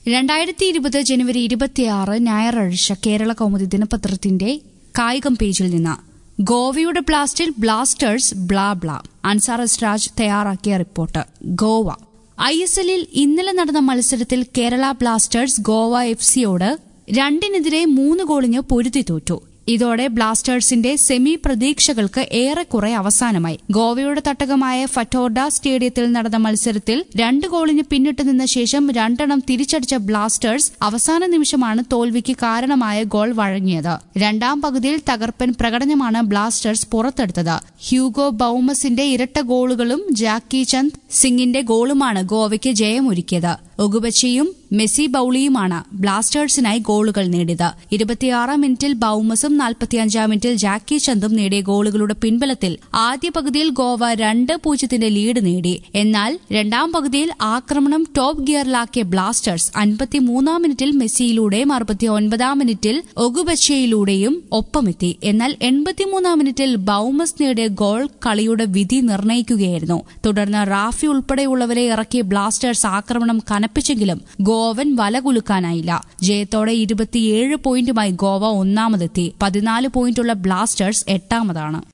രണ്ടായിരത്തി ഇരുപത് ജനുവരി ഇരുപത്തിയാറ് ഞായറാഴ്ച കേരള കൗമുദി ദിനപത്രത്തിന്റെ കായികം പേജിൽ നിന്ന് ഗോവയുടെ ബ്ലാസ്റ്റിൽ ബ്ലാസ്റ്റേഴ്സ് ബ്ലാ ബ്ലാ അൻസാർ എസ് രാജ് തയ്യാറാക്കിയ റിപ്പോർട്ട് ഗോവ ഐ എസ് എല്ലിൽ ഇന്നലെ നടന്ന മത്സരത്തിൽ കേരള ബ്ലാസ്റ്റേഴ്സ് ഗോവ എഫ് സിയോട് രണ്ടിനെതിരെ മൂന്ന് ഗോളിന് പൊരുതി തോറ്റു ഇതോടെ ബ്ലാസ്റ്റേഴ്സിന്റെ സെമി പ്രതീക്ഷകൾക്ക് ഏറെക്കുറെ അവസാനമായി ഗോവയുടെ തട്ടകമായ ഫറ്റോർഡ സ്റ്റേഡിയത്തിൽ നടന്ന മത്സരത്തിൽ രണ്ട് ഗോളിന് പിന്നിട്ട് നിന്ന ശേഷം രണ്ടെണ്ണം തിരിച്ചടിച്ച ബ്ലാസ്റ്റേഴ്സ് അവസാന നിമിഷമാണ് തോൽവിക്ക് കാരണമായ ഗോൾ വഴങ്ങിയത് രണ്ടാം പകുതിയിൽ തകർപ്പൻ പ്രകടനമാണ് ബ്ലാസ്റ്റേഴ്സ് പുറത്തെടുത്തത് ഹ്യൂഗോ ബൌമസിന്റെ ഇരട്ട ഗോളുകളും ജാക്കി ചന്ദ് സിംഗിന്റെ ഗോളുമാണ് ഗോവയ്ക്ക് ജയമൊരുക്കിയത് ഒഗുബച്ചിയും മെസ്സി ബൌളിയുമാണ് ബ്ലാസ്റ്റേഴ്സിനായി ഗോളുകൾ നേടിയത് ഇരുപത്തിയാറാം മിനിറ്റിൽ ബൌമസും നാൽപ്പത്തിയഞ്ചാം മിനിറ്റിൽ ജാക്കി ചന്ദും നേടിയ ഗോളുകളുടെ പിൻബലത്തിൽ ആദ്യ പകുതിയിൽ ഗോവ രണ്ട് പൂജ്യത്തിന്റെ ലീഡ് നേടി എന്നാൽ രണ്ടാം പകുതിയിൽ ആക്രമണം ടോപ്പ് ഗിയറിലാക്കിയ ബ്ലാസ്റ്റേഴ്സ് അൻപത്തിമൂന്നാം മിനിറ്റിൽ മെസ്സിയിലൂടെയും അറുപത്തിയൊൻപതാം മിനിറ്റിൽ ഒഗുബച്ചയിലൂടെയും ഒപ്പമെത്തി എന്നാൽ എൺപത്തിമൂന്നാം മിനിറ്റിൽ ബൌമസ് നേടിയ ഗോൾ കളിയുടെ വിധി നിർണ്ണയിക്കുകയായിരുന്നു തുടർന്ന് റാഫി ഉൾപ്പെടെയുള്ളവരെ ഇറക്കി ബ്ലാസ്റ്റേഴ്സ് ആക്രമണം കനപ്പിച്ചെങ്കിലും ഗോവൻ വലകുലുക്കാനായില്ല ജയത്തോടെ ഇരുപത്തിയേഴ് പോയിന്റുമായി ഗോവ ഒന്നാമതെത്തി പതിനാല് പോയിന്റുള്ള ബ്ലാസ്റ്റേഴ്സ് എട്ടാമതാണ്